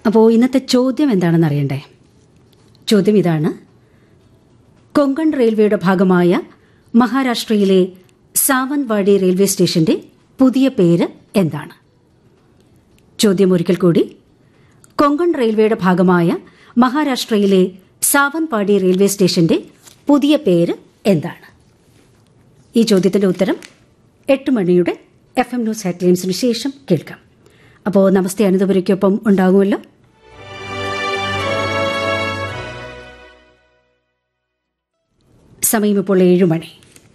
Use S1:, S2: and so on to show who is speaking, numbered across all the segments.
S1: അപ്പോൾ ഇന്നത്തെ ചോദ്യം എന്താണെന്ന് അറിയണ്ടേ ചോദ്യം ഇതാണ് കൊങ്കൺ റെയിൽവേയുടെ ഭാഗമായ മഹാരാഷ്ട്രയിലെ സാവന്ത്വാടി റെയിൽവേ സ്റ്റേഷന്റെ പുതിയ പേര് എന്താണ് ചോദ്യം ഒരിക്കൽ കൂടി കൊങ്കൺ റെയിൽവേയുടെ ഭാഗമായ മഹാരാഷ്ട്രയിലെ സാവന്ത്വാടി റെയിൽവേ സ്റ്റേഷന്റെ പുതിയ പേര് എന്താണ് ഈ ചോദ്യത്തിന്റെ ഉത്തരം എട്ട് മണിയുടെ എഫ് എം ന്യൂസ് ഹെഡ്ലൈൻസിന് ശേഷം കേൾക്കാം അപ്പോൾ നമസ്തേ അനന്തപുരയ്ക്കൊപ്പം ഉണ്ടാകുമല്ലോ സമയം ഇപ്പോൾ ഏഴു മണി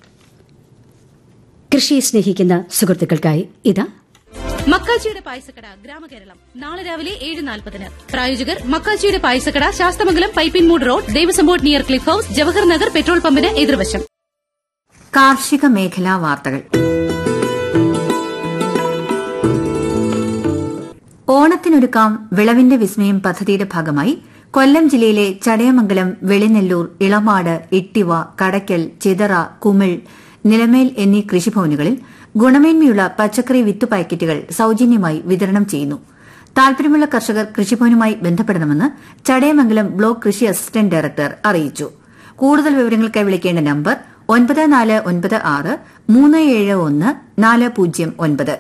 S1: കൃഷിയെ സ്നേഹിക്കുന്ന സുഹൃത്തുക്കൾക്കായി ഇതാ
S2: മക്കാച്ചിയുടെ പായസക്കട ഗ്രാമകേരളം നാളെ രാവിലെ ഏഴ് നാൽപ്പതിന് പ്രായോജകർ മക്കാച്ചിയുടെ പായസക്കട Sasthamangalam Pipinmoodu road Devaswom board near cliff house Jawahar Nagar petrol പമ്പിന് എതിർവശം
S3: കാർഷിക മേഖലാ വാർത്തകൾ ഓണത്തിനൊരുക്കാം വിളവിന്റെ വിസ്മയം പദ്ധതിയുടെ ഭാഗമായി കൊല്ലം ജില്ലയിലെ ചടയമംഗലം വെളിനെല്ലൂർ ഇളമാട് ഇട്ടിവ കടയ്ക്കൽ ചിതറ കുമിൾ നിലമേൽ എന്നീ കൃഷിഭവനുകളിൽ ഗുണമേന്മയുള്ള പച്ചക്കറി വിത്തു പാക്കറ്റുകൾ സൌജന്യമായി വിതരണം ചെയ്യുന്നു താൽപര്യമുള്ള കർഷകർ കൃഷിഭവനുമായി ബന്ധപ്പെടണമെന്ന് ചടയമംഗലം ബ്ലോക്ക് കൃഷി അസിസ്റ്റന്റ് ഡയറക്ടർ അറിയിച്ചു കൂടുതൽ വിവരങ്ങൾക്കായി വിളിക്കേണ്ട നമ്പർ ഒൻപത് നാല് ഒൻപത് ആറ് മൂന്ന് ഏഴ് ഒന്ന് നാല് പൂജ്യം ഒൻപത്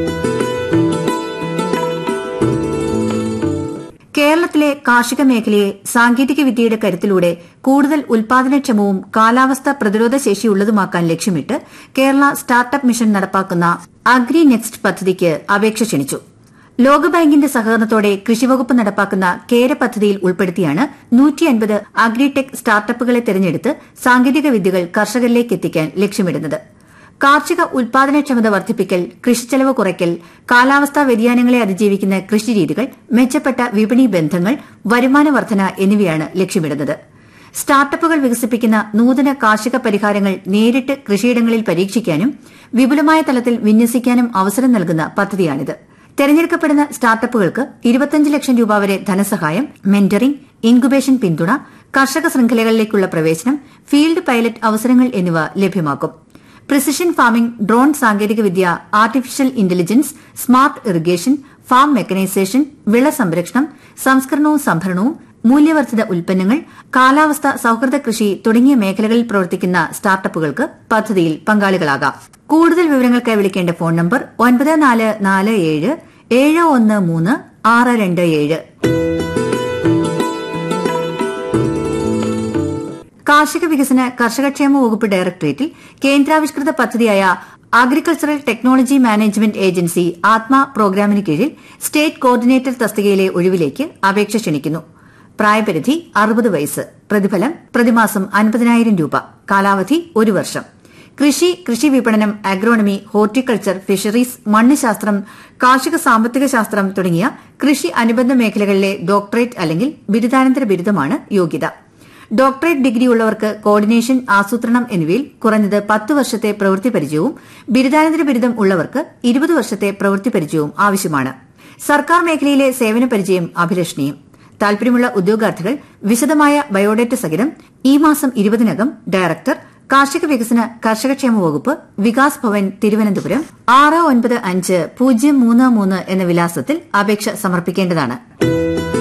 S3: കേരളത്തിലെ കാർഷിക മേഖലയെ സാങ്കേതിക വിദ്യയുടെ കരുത്തിലൂടെ കൂടുതൽ ഉൽപാദനക്ഷമവും കാലാവസ്ഥ പ്രതിരോധ ശേഷിയുള്ളതുമാക്കാൻ ലക്ഷ്യമിട്ട് കേരള സ്റ്റാർട്ടപ്പ് മിഷൻ നടപ്പാക്കുന്ന അഗ്രി നെക്സ്റ്റ് പദ്ധതിക്ക് അപേക്ഷ ക്ഷണിച്ചു ലോകബാങ്കിന്റെ സഹകരണത്തോടെ കൃഷിവകുപ്പ് നടപ്പാക്കുന്ന കേര പദ്ധതിയിൽ ഉൾപ്പെടുത്തിയാണ് നൂറ്റിയൻപത് അഗ്രിടെക് സ്റ്റാർട്ടപ്പുകളെ തെരഞ്ഞെടുത്ത് സാങ്കേതിക വിദ്യകൾ കർഷകരിലേക്ക് എത്തിക്കാൻ ലക്ഷ്യമിടുന്നത് കാർഷിക ഉൽപാദനക്ഷമത വർദ്ധിപ്പിക്കൽ കൃഷിച്ചെലവ് കുറയ്ക്കൽ കാലാവസ്ഥാ വ്യതിയാനങ്ങളെ അതിജീവിക്കുന്ന കൃഷിരീതികൾ മെച്ചപ്പെട്ട വിപണി ബന്ധങ്ങൾ വരുമാന വർധന എന്നിവയാണ് ലക്ഷ്യമിടുന്നത് സ്റ്റാർട്ടപ്പുകൾ വികസിപ്പിക്കുന്ന നൂതന കാർഷിക പരിഹാരങ്ങൾ നേരിട്ട് കൃഷിയിടങ്ങളിൽ പരീക്ഷിക്കാനും വിപുലമായ തലത്തിൽ വിന്യസിക്കാനും അവസരം നൽകുന്ന പദ്ധതിയാണിത് തെരഞ്ഞെടുക്കപ്പെടുന്ന സ്റ്റാർട്ടപ്പുകൾക്ക് ഇരുപത്തിയഞ്ച് ലക്ഷം രൂപ വരെ ധനസഹായം മെന്ററിംഗ് ഇൻക്യുബേഷൻ പിന്തുണ കർഷക ശൃംഖലകളിലേക്കുള്ള പ്രവേശനം ഫീൽഡ് പൈലറ്റ് അവസരങ്ങൾ എന്നിവ ലഭ്യമാക്കും പ്രിസിഷൻ ഫാമിംഗ് ഡ്രോൺ സാങ്കേതികവിദ്യ artificial intelligence smart irrigation farm mechanisation വിള സംരക്ഷണം സംസ്കരണവും സംഭരണവും മൂല്യവർദ്ധിത ഉൽപ്പന്നങ്ങൾ കാലാവസ്ഥ സൌഹൃദ കൃഷി തുടങ്ങിയ മേഖലകളിൽ പ്രവർത്തിക്കുന്ന സ്റ്റാർട്ടപ്പുകൾക്ക് പദ്ധതിയിൽ പങ്കാളികളാകാം കൂടുതൽ വിവരങ്ങൾക്കായി വിളിക്കേണ്ട ഫോൺ നമ്പർ ഒൻപത് നാല് നാല് ഏഴ് ഏഴ് ഒന്ന് മൂന്ന് ആറ് രണ്ട് ഏഴ് കാർഷിക വികസന കർഷകക്ഷേമ വകുപ്പ് ഡയറക്ടറേറ്റിൽ കേന്ദ്രാവിഷ്കൃത പദ്ധതിയായ അഗ്രികൾച്ചറൽ ടെക്നോളജി മാനേജ്മെന്റ് ഏജൻസി ആത്മ പ്രോഗ്രാമിന് കീഴിൽ സ്റ്റേറ്റ് കോർഡിനേറ്റർ തസ്തികയിലെ ഒഴിവിലേക്ക് അപേക്ഷ ക്ഷണിക്കുന്നു പ്രായപരിധി അറുപത് വയസ്സ് പ്രതിഫലം പ്രതിമാസം അൻപതിനായിരം രൂപ കാലാവധി ഒരു വർഷം കൃഷി കൃഷി വിപണനം അഗ്രോണമി ഹോർട്ടിക്കൾച്ചർ ഫിഷറീസ് മണ്ണ് കാർഷിക സാമ്പത്തിക ശാസ്ത്രം തുടങ്ങിയ കൃഷി അനുബന്ധ മേഖലകളിലെ ഡോക്ടറേറ്റ് അല്ലെങ്കിൽ ബിരുദാനന്തര ബിരുദമാണ് യോഗ്യത ഡോക്ടറേറ്റ് ഡിഗ്രി ഉള്ളവർക്ക് കോർഡിനേഷൻ ആസൂത്രണം എന്നിവയിൽ കുറഞ്ഞത് പത്ത് വർഷത്തെ പ്രവൃത്തി പരിചയവും ബിരുദാനന്തര ബിരുദം ഉള്ളവർക്ക് ഇരുപത് വർഷത്തെ പ്രവൃത്തി പരിചയവും ആവശ്യമാണ് സർക്കാർ മേഖലയിലെ സേവന പരിചയം അഭിലഷണീയം താൽപര്യമുള്ള ഉദ്യോഗാർത്ഥികൾ വിശദമായ ബയോഡേറ്റ സഹിതം ഈ മാസം ഇരുപതിനകം ഡയറക്ടർ കാർഷിക വികസന കർഷകക്ഷേമ വകുപ്പ് വികാസ് ഭവൻ തിരുവനന്തപുരം ആറ് ഒൻപത് അഞ്ച് പൂജ്യം മൂന്ന് മൂന്ന് എന്ന വിലാസത്തിൽ അപേക്ഷ സമർപ്പിക്കേണ്ടതാണ്